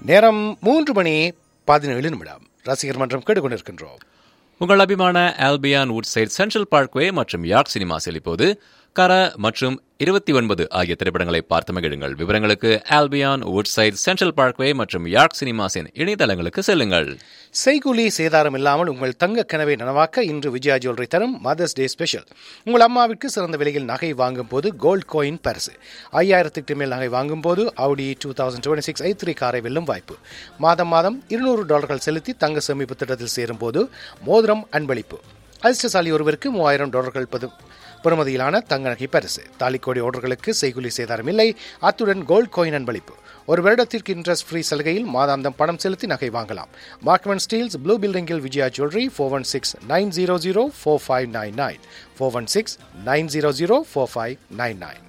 நேரம் மூன்று மணி பதினேழு நிமிடம் ரசிகர் மன்றம் கேட்டுக்கொண்டிருக்கின்றோம் உங்கள் அபிமான Albion Woodside Central Parkway மற்றும் யார்க் சினிமாஸில் இப்போது கர மற்றும் இருபத்தி ஒன்பது ஆகிய திரைப்படங்களை பார்த்து மகிழுங்கள் விவரங்களுக்கு Albion Woodside Central Parkway மற்றும் யார்க் சினிமாஸின் இணையதளங்களுக்கு செல்லுங்கள் செய்கூலி சேதாரம் இல்லாமல் உங்கள் தங்க கனவை நனவாக்க இன்று விஜயா ஜுவல்லரி தரும் மதர்ஸ் டே ஸ்பெஷல் உங்கள் அம்மாவிற்கு சிறந்த விலையில் நகை வாங்கும் போது கோல்ட் கோயின் பரிசு ஐயாயிரத்துக்கு மேல் நகை வாங்கும் போது Audi two thousand twenty six I three காரை வெல்லும் வாய்ப்பு மாதம் மாதம் இருநூறு டாலர்கள் செலுத்தி தங்க சேமிப்பு திட்டத்தில் சேரும் போது மோதிரம் அன்பளிப்பு அதிர்ஷ்டசாலி ஒருவருக்கு மூவாயிரம் டாலர்கள் பது பெறுமதியிலான தங்க நகை பரிசு தாலிக்கோடி ஆர்டர்களுக்கு செய்குலி சேதாரம் இல்லை அத்துடன் கோல்ட் கோயின் அன்பளிப்பு ஒரு வருடத்திற்கு இன்ட்ரெஸ்ட் ஃப்ரீ சலுகையில் மாதாந்தம் பணம் செலுத்தி நகை வாங்கலாம் மார்க்மன் ஸ்டீல்ஸ் ப்ளூ பில்டிங்கில் Vijaya jewellery four one six nine zero zero four five nine nine four one six nine zero zero four five nine nine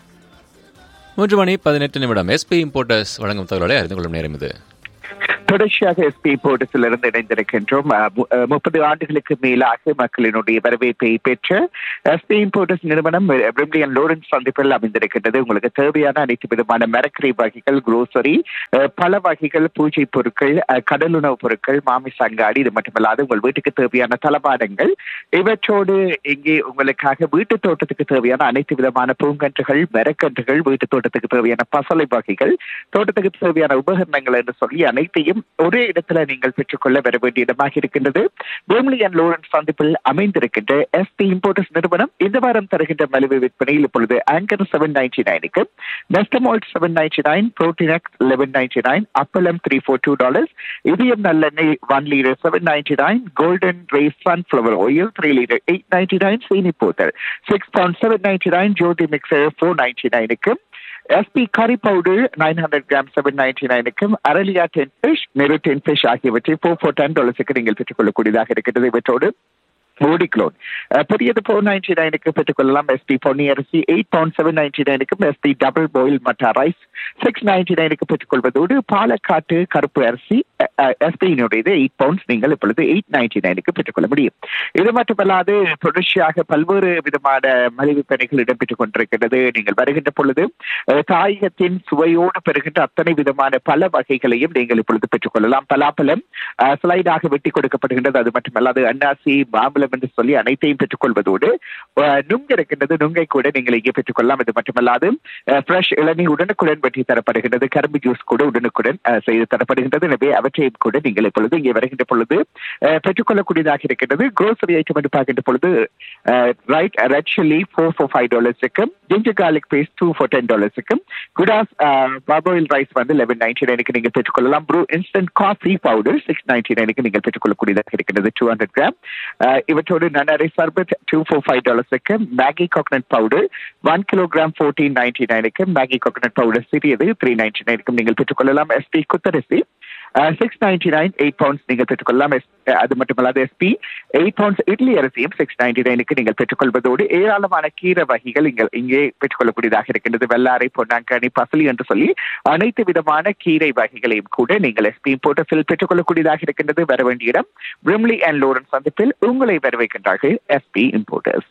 மூன்று மணி பதினெட்டு நிமிடம் எஸ்பி இம்போர்ட்டர்ஸ் வழங்கும் தகவலை அறிந்து கொள்ளும் நேரம் இது தொடர்ச்சியாக எஸ்பி போர்ட்டஸிலிருந்து இணைந்திருக்கின்றோம் அஹ், மு- அஹ், முப்பது ஆண்டுகளுக்கு மேலாக மக்களினுடைய வரவேற்பை பெற்ற எஸ்பி இம்போர்ட்டஸ் நிறுவனம் பிரிமிலியன் லோரன்ஸ் சந்திப்பில் அமைந்திருக்கின்றது உங்களுக்கு தேவையான அனைத்து விதமான மரக்கறி வகைகள் குரோசரி பல வகைகள் பூஜை பொருட்கள் அஹ், கடலுணவுப் பொருட்கள் மாமிச அங்காடி இது மட்டுமல்லாது உங்கள் வீட்டுக்கு தேவையான தளபாடங்கள் இவற்றோடு இங்கே உங்களுக்காக வீட்டு தோட்டத்துக்கு தேவையான அனைத்து விதமான பூங்கன்றுகள் மரக்கன்றுகள் வீட்டு தோட்டத்துக்கு தேவையான பசலை வகைகள் தோட்டத்துக்கு தேவையான உபகரணங்கள் என்று சொல்லி அனைத்தையும் ஒரே இடத்துல நீங்கள் பெற்றுக்கொள்ள வர வேண்டிய இடமாக இருக்கின்றது பிரேம்லி அண்ட் லோரன்ஸ் சந்திப்பில் அமைந்திருக்கின்ற எஸ்பி இம்போர்ட்டர்ஸ் நிறுவனம் இந்த வாரம் தருகின்ற மலிவு விற்பனையில் இப்பொழுது ஆங்கர் செவன் நைன்டி நைனுக்கு Nestomalt seven ninety nine Protinex eleven ninety nine appalam three four two dollars Idhayam நல்லெண்ணெய் one litre seven ninety nine golden race sunflower oil three litre eight ninety nine சீனி போத்தல் six pound seven ninety nine Jothi mixture four ninety நைனுக்கு SP கறி powder nine hundred gram seven ninety நைனுக்கும் அரலியா ten fish நெரு ten fish ஆகியவற்றை four four ten டாலர்ஸுக்கு நீங்கள் பெற்றுக்கொள்ளக்கூடியதாக இருக்கிறது இவற்றோடு ஓடிக்ளோன் பெரியது ஃபோர் நைன்டி நைனுக்கு பெற்றுக்கொள்ளலாம் எஸ்பி பொன்னி அரிசி எயிட் பவுண்ட் செவன் நைன்டி நைனுக்கும் SP double boil matta rice six ninety நைனுக்கு பெற்றுக்கொள்வதோடு பாலக்காட்டு கருப்பு அரிசி எஸ்பியினுடையது எயிட் பவுண்ட்ஸ் நீங்கள் இப்பொழுது எயிட் நைன்டி நைனுக்கு பெற்றுக்கொள்ள முடியும் இது மட்டுமல்லாது தொடர்ச்சியாக பல்வேறு விதமான மலிவு பணிகள் இடம்பெற்றுக் கொண்டிருக்கிறது நீங்கள் வருகின்ற பொழுது அஹ், தாயகத்தின் சுவையோடு பெறுகின்ற அத்தனை விதமான பல வகைகளையும் நீங்கள் இப்பொழுது பெற்றுக்கொள்ளலாம் பலாப்பழம் ஸ்லைடாக வெட்டி கொடுக்கப்படுகின்றது அது மட்டுமல்லாது அன்னாசி மாம்பழம் என்று சொல்லி அனைத்தையும் பெற்றுக்கொள்வதோடு அஹ், நுங்கு இருக்கின்றது நுங்கை கூட நீங்கள் இங்கே பெற்றுக்கொள்ளலாம் இது மட்டுமல்லாது ஃப்ரெஷ் இளநீர் உடனுக்குடன் வெட்டி தரப்படுகின்றது கரும்பு ஜூஸ் கூட உடனுக்குடன் அஹ், செய்து தரப்படுகின்றது எனவே அவற்றையும் கூட நீங்கள் இப்பொழுது இங்கே வருகின்ற பொழுது அஹ், பெற்றுக்கொள்ளக்கூடியதாக இருக்கின்றது grocery ஐட்டம் என்று பார்க்கின்ற பொழுது right red chilli four four five டாலர்ஸுக்கும் ginger garlic paste two four ten டாலர்ஸுக்கும் குடாஸ் பாபோயில் ரைஸ் வந்து லெவன் நைன்டி நைனுக்கு நீங்கள் பெற்றுக்கொள்ளலாம் Bru instant coffee powder six ninety நைனுக்கு நீங்கள் பெற்றுக்கொள்ளக்கூடியதாக இருக்கிறது டூ ஹண்ட்ரட் கிராம் இவற்றோடு நன்னாரி சர்பத் டூ ஃபோர் ஃபைவ் டாலர்ஸுக்கு Maggi coconut powder one kilogram fourteen ninety நைனுக்கு மேகி கோகனட் பவுடர் சிறியது த்ரீ நைன்டி நைனுக்கும் நீங்கள் பெற்றுக்கொள்ளலாம் எஸ்பி குத்தரிசி six ninety nine eight pounds நீங்கள் பெற்றுக்கொள்ளலாம் எஸ் அது மட்டுமல்லாது எஸ்பி எயிட் பவுண்ட்ஸ் இட்லி அரிசியும் சிக்ஸ் நைன்டி நைனுக்கு நீங்கள் பெற்றுக்கொள்வதோடு ஏராளமான கீரை வகைகள் இங்கே இங்கே பெற்றுக்கொள்ளக்கூடியதாக இருக்கின்றது வெள்ளாரை பொன்னாங்கனி பசலி என்று சொல்லி அனைத்து விதமான கீரை வகைகளையும் கூட நீங்கள் எஸ்பி இம்போர்ட்டஸில் பெற்றுக்கொள்ளக்கூடியதாக இருக்கின்றது வர வேண்டிய இடம் பிரிம்லி அண்ட் லோரன்ஸ் சந்திப்பில் உங்களை வரவேற்கின்றார்கள் எஸ்பி இம்போர்ட்டர்ஸ்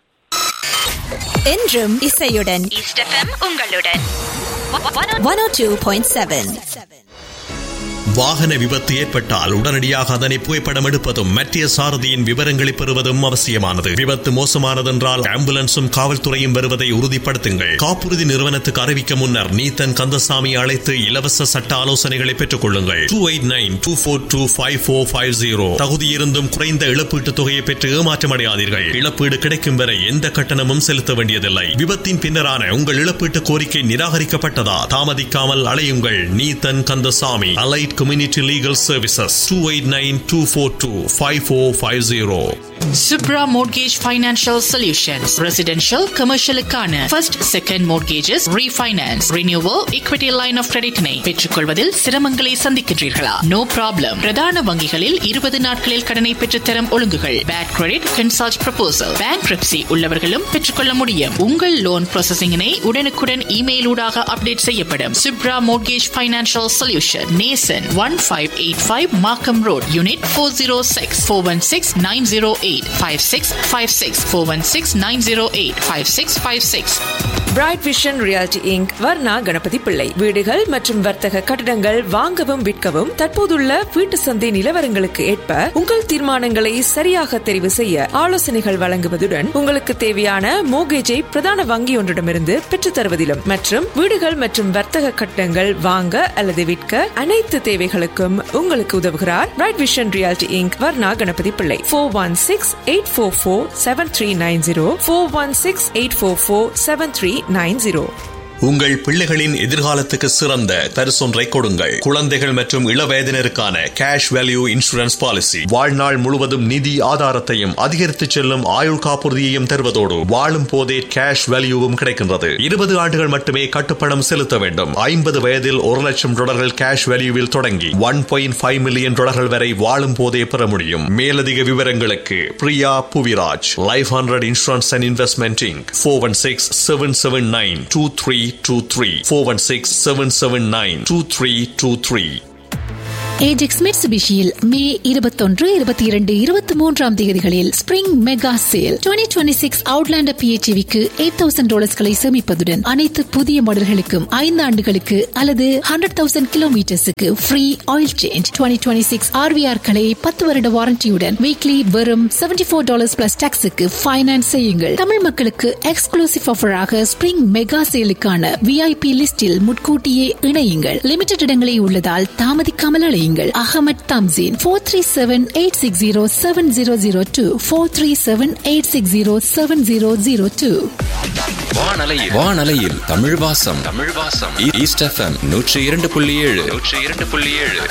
என்றும் இசையுடன் ஈஸ்ட் எஃப்எம் உங்களுடன் one O two point seven வாகன விபத்து ஏற்பட்டால் உடனடியாக அதனை புகைப்படம் எடுப்பதும் மத்திய சாரதியின் விவரங்களை பெறுவதும் அவசியமானது விபத்து மோசமானதென்றால் ஆம்புலன்ஸும் காவல்துறையும் வருவதை உறுதிப்படுத்துங்கள் காப்புறுதி நிறுவனத்துக்கு அறிவிக்க முன்னர் நீத்தன் கந்தசாமி அழைத்து இலவச சட்ட ஆலோசனைகளை பெற்றுக் கொள்ளுங்கள் two eight nine two four two five four five zero தகுதியிருந்தும் குறைந்த இழப்பீட்டுத் தொகையை பெற்று ஏமாற்றமடையாதீர்கள் இழப்பீடு கிடைக்கும் வரை எந்த கட்டணமும் செலுத்த வேண்டியதில்லை விபத்தின் பின்னரான உங்கள் இழப்பீட்டு கோரிக்கை நிராகரிக்கப்பட்டதா தாமதிக்காமல் அலையுங்கள் Neethan Kandasamy Allied Community Legal Services two eight nine two four two five four five zero Subra Mortgage Financial Solutions. Residential, commercial-க்கான first, second mortgages, refinance, renewal, equity line of credit-னை பெற்றுக்கொள்வதில் சிரமங்களை சந்திக்கின்றீர்களா? No problem. பிரதான வங்கிகளில் 20 நாட்களில் கடனை பெற்றுத்தரும் ஒழுங்குகள். Bad credit, consult proposal. Bankruptcy உள்ளவர்களும் பெற்றுக்கொள்ள முடியும். உங்கள் லோன் ப்ராசஸிங்கினை உடனுக்குடன் இமெயில் ஊடாக அப்டேட் செய்யப்படும். Subra Mortgage Financial Solution. Nason 1585 Markham Road, Unit 406 416 908 5656 416 908 5656 Bright Vision Realty Inc Varna Ganapathy Pillai வீடுகள் மற்றும் வர்த்தக கட்டடங்கள் வாங்கவும் விற்கவும் தற்போதுள்ள வீட்டு சந்தை நிலவரங்களுக்கு ஏற்ப உங்கள் தீர்மானங்களை சரியாக தெரிவு செய்ய ஆலோசனைகள் வழங்குவதுடன் உங்களுக்கு தேவையான மோகேஜை பிரதான வங்கி ஒன்றிடமிருந்து பெற்றுத் தருவதிலும் மற்றும் வீடுகள் மற்றும் வர்த்தக கட்டடங்கள் வாங்க அல்லது விற்க அனைத்து தேவைகளுக்கும் உங்களுக்கு உதவுகிறார் Bright Vision Realty Inc Varna Ganapathy Pillai four one six eight four four seven three nine zero four one six eight four four seven three nine zero உங்கள் பிள்ளைகளின் எதிர்காலத்துக்கு சிறந்த பரிசொன்றை கொடுங்கள் குழந்தைகள் மற்றும் இளவயதினருக்கான கேஷ் வேல்யூ இன்சூரன்ஸ் பாலிசி வாழ்நாள் முழுவதும் நிதி ஆதாரத்தையும் அதிகரித்து செல்லும் ஆயுள் காப்புறுதியையும் தருவதோடு வாழும் போதே கேஷ் வேல்யூவும் கிடைக்கின்றது இருபது ஆண்டுகள் மட்டுமே கட்டுப்பணம் செலுத்த வேண்டும் ஐம்பது வயதில் ஒரு லட்சம் டாலர்கள் கேஷ் வேல்யூவில் தொடங்கி ஒன் பாயிண்ட் ஃபைவ் மில்லியன் டாலர்கள் வரை வாழும் போதே பெற முடியும் மேலதிக விவரங்களுக்கு Priya Puviraj life hundred insurance and investment Inc four one six seven seven nine two three two three four one six seven seven nine two three two three Ajax மிட்சுபிஷியில் May இருபத்தொன்று இருபத்தி இரண்டு இருபத்தி மூன்றாம் தேதிகளில் spring mega sale twenty twenty six Outlander பிஹெச்விக்கு eight thousand டாலர்ஸ்களை சேமிப்பதுடன் அனைத்து புதிய மாடல்களுக்கும் ஐந்து ஆண்டுகளுக்கு அல்லது ஹண்ட்ரட் தௌசண்ட் கிலோமீட்டர்ஸுக்கு free oil change twenty twenty six ஆர்விஆர்களை பத்து வருட வாரண்டியுடன் வீக்லி வெறும் செவன்டி ஃபோர் டாலர்ஸ் பிளஸ் டாக்ஸுக்கு ஃபைனான்ஸ் செய்யுங்கள் தமிழ் மக்களுக்கு எக்ஸ்க்ளூசிவ் ஆஃபராக ஸ்பிரிங் மெகா சேலுக்கான விஐபி லிஸ்டில் முன்கூட்டியே இணையுங்கள் லிமிடெட் இடங்களே உள்ளதால் தாமதிக்காமல் அழையுங்கள் Ahmad Thamseen four three seven eight six zero seven zero zero two four three seven eight six zero seven zero zero two வானலையில் வானலையில் தமிழ் வாசம் தமிழ் வாசம் ஈஸ்ட் எஃப்எம் நூற்றி இரண்டு புள்ளி ஏழு நூற்றி இரண்டு புள்ளி ஏழு